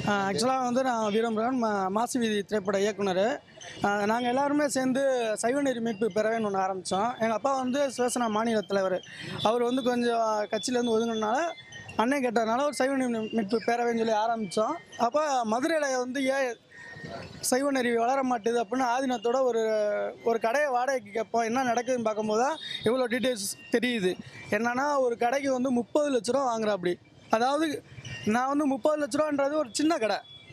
ஆக்சுவலாக வந்து நான் வீரம்பரன் மா மாசி வீதி திரைப்பட இயக்குனர் நாங்கள் எல்லாருமே சேர்ந்து சைவ நெறி மீட்பு பெறவேன்னு ஒன்று ஆரம்பித்தோம் எங்கள் அப்பா வந்து சிவசேனா மாநில தலைவர் அவர் வந்து கொஞ்சம் கட்சியிலேருந்து ஒதுங்கினால அண்ணன் கேட்டதுனால ஒரு சைவ நெறி மீட்பு பேரவைன்னு சொல்லி ஆரம்பித்தோம் அப்போ மதுரையில் வந்து ஏன் சைவ நெறி வளர மாட்டுது அப்படின்னு ஆதீனத்தோட ஒரு ஒரு கடையை வாடகைக்கு கேட்போம் என்ன நடக்குதுன்னு பார்க்கும்போது தான் இவ்வளோ டீட்டெயில்ஸ் தெரியுது என்னன்னா ஒரு கடைக்கு வந்து முப்பது லட்ச ரூபா வாங்குற அப்படி அதாவது நான் வந்து முப்பது லட்ச ரூபான்றது ஒரு சின்ன கடை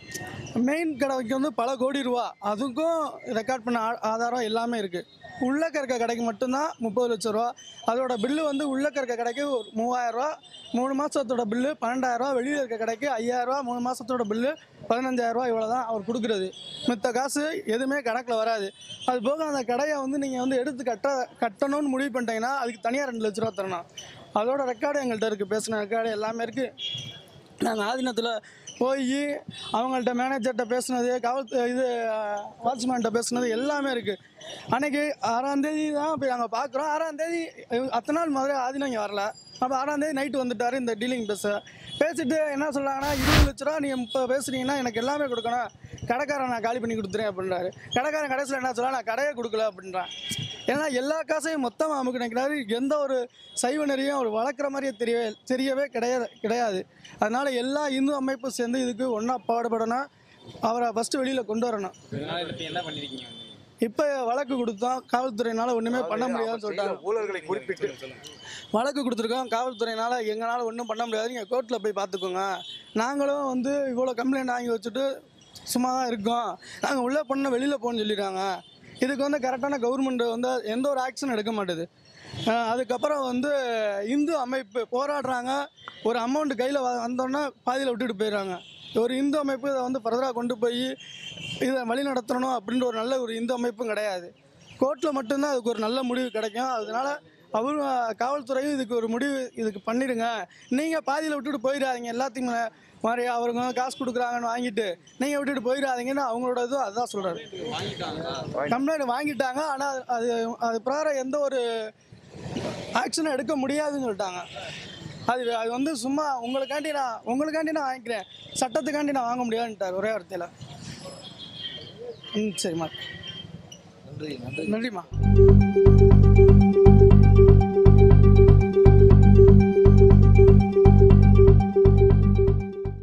மெயின் கடைக்கு வந்து பல கோடி ரூபா அதுக்கும் ரெக்கார்ட் பண்ண ஆ- ஆதாரம் எல்லாமே இருக்குது உள்ளக்க இருக்க கடைக்கு மட்டும்தான் முப்பது லட்ச ரூபா அதோட பில்லு வந்து உள்ளக்க இருக்க கடைக்கு ஒரு மூவாயிரரூவா மூணு மாதத்தோட பில்லு பன்னெண்டாயிரரூவா வெளியில் இருக்க கடைக்கு ஐயாயிரரூவா மூணு மாதத்தோட பில்லு பதினஞ்சாயிரரூவா இவ்வளோ தான் அவர் கொடுக்குறது மித்த காசு எதுவுமே கணக்கில் வராது அது போக அந்த கடையை வந்து நீங்கள் வந்து எடுத்து கட்ட கட்டணும்னு முடிவு பண்ணிட்டீங்கன்னா அதுக்கு தனியாக ரெண்டு லட்ச ரூபா தரணும் அதோட ரெக்கார்டு எங்கள்கிட்ட இருக்குது பேசின ரெக்கார்டு எல்லாமே இருக்குது நாங்கள் ஆதீனத்தில் போய் அவங்கள்ட்ட மேனேஜர்கிட்ட பேசுனது காவல் இது வாட்ச்மேன்கிட்ட பேசுனது எல்லாமே இருக்குது அன்னைக்கு ஆறாம் தேதி தான் போய் நாங்கள் பார்க்குறோம் ஆறாம் தேதி அத்தனை நாள் முதல்ல ஆதீனம் இங்கே வரல அப்போ ஆறாம் தேதி நைட்டு வந்துட்டார் இந்த டீலிங் பேச பேசிட்டு என்ன சொல்கிறாங்கன்னா இருபது லட்ச ரூபா நீங்கள் இப்போ பேசுனீங்கன்னா எனக்கு எல்லாமே கொடுக்கணும் கடைக்காரன் நான் காலி பண்ணி கொடுத்துறேன் அப்படின்றாரு கடைக்காரன் கடைசியில் என்ன சொல்ல நான் கடையே கொடுக்கல அப்படின்றான் ஏன்னா எல்லா காசையும் மொத்தமாக அமுக்கு நினைக்கிறாரு எந்த ஒரு சைவ நெறியும் அவர் வளர்க்குற மாதிரியே தெரியவே தெரியவே கிடையாது கிடையாது அதனால எல்லா இந்து அமைப்பும் சேர்ந்து இதுக்கு ஒன்றா பாடுபடணும் அவரை ஃபஸ்ட்டு வெளியில் கொண்டு வரணும் இதனால இப்ப என்ன பண்ணிருக்கீங்க வந்து? இப்போ வழக்கு கொடுத்தோம் காவல்துறையினால ஒன்றுமே பண்ண முடியாதுன்னு சொல்லிட்டாங்க ஊழல்களை குறிப்பிட்டு வழக்கு கொடுத்துருக்கோம் காவல்துறையினால எங்களால் ஒன்றும் பண்ண முடியாது நீங்கள் கோர்ட்டில் போய் பார்த்துக்கோங்க நாங்களும் வந்து இவ்வளோ கம்ப்ளைண்ட் வாங்கி வச்சுட்டு சும்மா தான் இருக்கோம் நாங்கள் உள்ளே பண்ண வெளியில் போகணும்னு சொல்லிடுறாங்க இதுக்கு வந்து கரெக்டான கவர்மெண்ட் வந்து எந்த ஒரு ஆக்ஷன் எடுக்க மாட்டுது அஹ் அதுக்கப்புறம் வந்து இந்து அமைப்பு போராடுறாங்க ஒரு அமௌண்ட் கையில் வந்தோன்னே பாதியில் விட்டுட்டு போயிடுறாங்க ஒரு இந்து அமைப்பு இதை வந்து ஃபர்தராக கொண்டு போய் இதை வழி நடத்தணும் அப்படின்ற ஒரு நல்ல ஒரு இந்து அமைப்பும் கிடையாது கோர்ட்டில் மட்டும்தான் அதுக்கு ஒரு நல்ல முடிவு கிடைக்கும் அதனால அவரும் காவல்துறையும் இதுக்கு ஒரு முடிவு இதுக்கு பண்ணிடுங்க நீங்கள் பாதியில் விட்டுட்டு போயிடாதீங்க எல்லாத்தையும் மே- மாதிரி அவருங்க காசு கொடுக்குறாங்கன்னு வாங்கிட்டு நீங்கள் விட்டுட்டு போயிடாதீங்கன்னு அவங்களோட இதுவும் அதுதான் சொல்கிறாரு கம்ப்ளைண்ட் வாங்கிட்டாங்க ஆனால் அது அது பிரகாரம் எந்த ஒரு ஆக்ஷனும் எடுக்க முடியாதுன்னு சொல்லிட்டாங்க அது அது வந்து சும்மா உங்களுக்காண்டி நான் உங்களுக்காண்டி நான் வாங்கிக்கிறேன் சட்டத்துக்காண்டி நான் வாங்க முடியாதுன்ட்டார் ஒரே வார்த்தையில் ம் சரிம்மா நன்றி நன்றி நன்றிம்மா